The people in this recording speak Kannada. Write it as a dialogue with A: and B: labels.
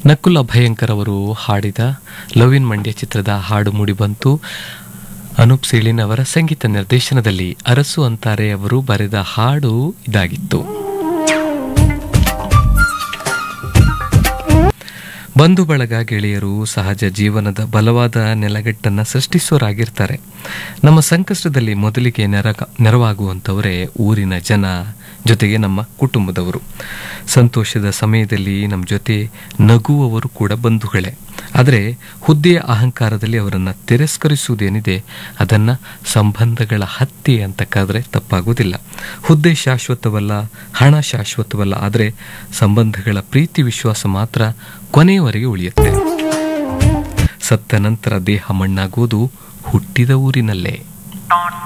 A: ನಕುಲ್ ಅಭಯಂಕರ್ ಅವರು ಹಾಡಿದ ಲವ್ ಇನ್ ಮಂಡ್ಯ ಚಿತ್ರದ ಹಾಡು ಮೂಡಿಬಂತು ಅನೂಪ್ ಸೀಳಿನ್ ಅವರ ಸಂಗೀತ ನಿರ್ದೇಶನದಲ್ಲಿ ಅರಸು ಅಂತಾರೆ ಅವರು ಬರೆದ ಹಾಡು ಇದಾಗಿತ್ತು ಬಂಧು ಬಳಗ ಗೆಳೆಯರು ಸಹಜ ಜೀವನದ ಬಲವಾದ ನೆಲಗಟ್ಟನ್ನ ಸೃಷ್ಟಿಸೋರಾಗಿರ್ತಾರೆ ನಮ್ಮ ಸಂಕಷ್ಟದಲ್ಲಿ ಮೊದಲಿಗೆ ನೆರಗ ನೆರವಾಗುವಂಥವರೇ ಊರಿನ ಜನ ಜೊತೆಗೆ ನಮ್ಮ ಕುಟುಂಬದವರು ಸಂತೋಷದ ಸಮಯದಲ್ಲಿ ನಮ್ಮ ಜೊತೆ ನಗುವವರು ಕೂಡ ಬಂಧುಗಳೇ ಆದರೆ ಹುದ್ದೆಯ ಅಹಂಕಾರದಲ್ಲಿ ಅವರನ್ನು ತಿರಸ್ಕರಿಸುವುದೇನಿದೆ ಅದನ್ನು ಸಂಬಂಧಗಳ ಹತ್ಯೆ ಅಂತ ಕರೆದ್ರೆ ತಪ್ಪಾಗೋದಿಲ್ಲ ಹುದ್ದೆ ಶಾಶ್ವತವಲ್ಲ ಹಣ ಶಾಶ್ವತವಲ್ಲ ಆದರೆ ಸಂಬಂಧಗಳ ಪ್ರೀತಿ ವಿಶ್ವಾಸ ಮಾತ್ರ ಕೊನೆಯವರೆಗೆ ಉಳಿಯುತ್ತೆ ಸತ್ತ ನಂತರ ದೇಹ ಮಣ್ಣಾಗುವುದು ಹುಟ್ಟಿದ ಊರಿನಲ್ಲೇ